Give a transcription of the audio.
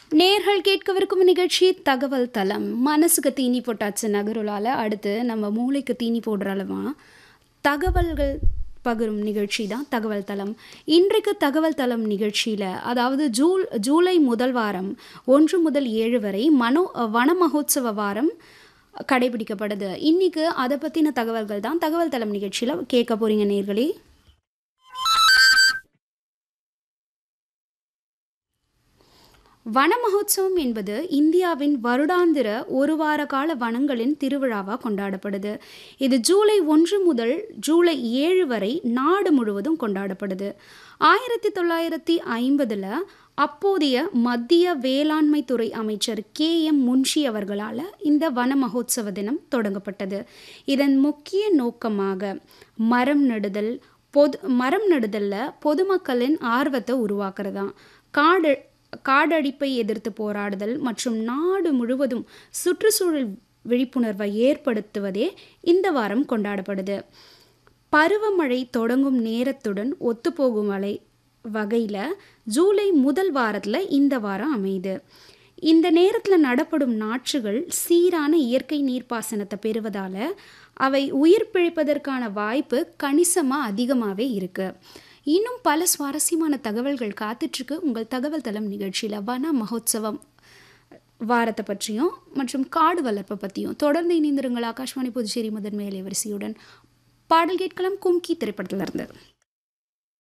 நேர்கள் கேட்கவிருக்கும் நிகழ்ச்சி தகவல் தளம் மனசுக்கு தீனி போட்டாச்சு நகருளால் அடுத்து நம்ம மூளைக்கு தீனி போடுற அளவா தகவல்கள் பகிரும் நிகழ்ச்சி தான் தகவல் தளம் இன்றைக்கு தகவல் தளம் நிகழ்ச்சியில் அதாவது ஜூல் ஜூலை முதல் வாரம் ஒன்று முதல் ஏழு வரை மனோ வன மகோத்சவ வாரம் கடைபிடிக்கப்படுது இன்னைக்கு அதை பற்றின தகவல்கள் தான் தகவல் தளம் நிகழ்ச்சியில் கேட்க போகிறீங்க நேர்களே வன மகோத்சவம் என்பது இந்தியாவின் வருடாந்திர ஒரு வார கால வனங்களின் திருவிழாவாக கொண்டாடப்படுது இது ஜூலை ஒன்று முதல் ஜூலை ஏழு வரை நாடு முழுவதும் கொண்டாடப்படுது ஆயிரத்தி தொள்ளாயிரத்தி ஐம்பதில் அப்போதைய மத்திய வேளாண்மை துறை அமைச்சர் கே எம் முன்ஷி அவர்களால் இந்த வன மகோத்சவ தினம் தொடங்கப்பட்டது இதன் முக்கிய நோக்கமாக மரம் நடுதல் பொது மரம் நடுதலில் பொதுமக்களின் ஆர்வத்தை உருவாக்குறதான் காடு காடழிப்பை எதிர்த்து போராடுதல் மற்றும் நாடு முழுவதும் சுற்றுச்சூழல் விழிப்புணர்வை ஏற்படுத்துவதே இந்த வாரம் கொண்டாடப்படுது பருவமழை தொடங்கும் நேரத்துடன் ஒத்துப்போகும் வலை வகையில் ஜூலை முதல் வாரத்தில் இந்த வாரம் அமையுது இந்த நேரத்தில் நடப்படும் நாற்றுகள் சீரான இயற்கை நீர்ப்பாசனத்தை பெறுவதால் அவை உயிர் பிழைப்பதற்கான வாய்ப்பு கணிசமாக அதிகமாகவே இருக்குது இன்னும் பல சுவாரஸ்யமான தகவல்கள் காத்துட்ருக்கு உங்கள் தகவல் தளம் நிகழ்ச்சியில் வன மகோத்சவம் வாரத்தை பற்றியும் மற்றும் காடு வளர்ப்பை பற்றியும் தொடர்ந்து இணைந்திருங்கள் ஆகாஷ்வாணி புதுச்சேரி முதன்மை அலைவரிசையுடன் பாடல் கேட்கலாம் கும்கி திரைப்படத்திலிருந்து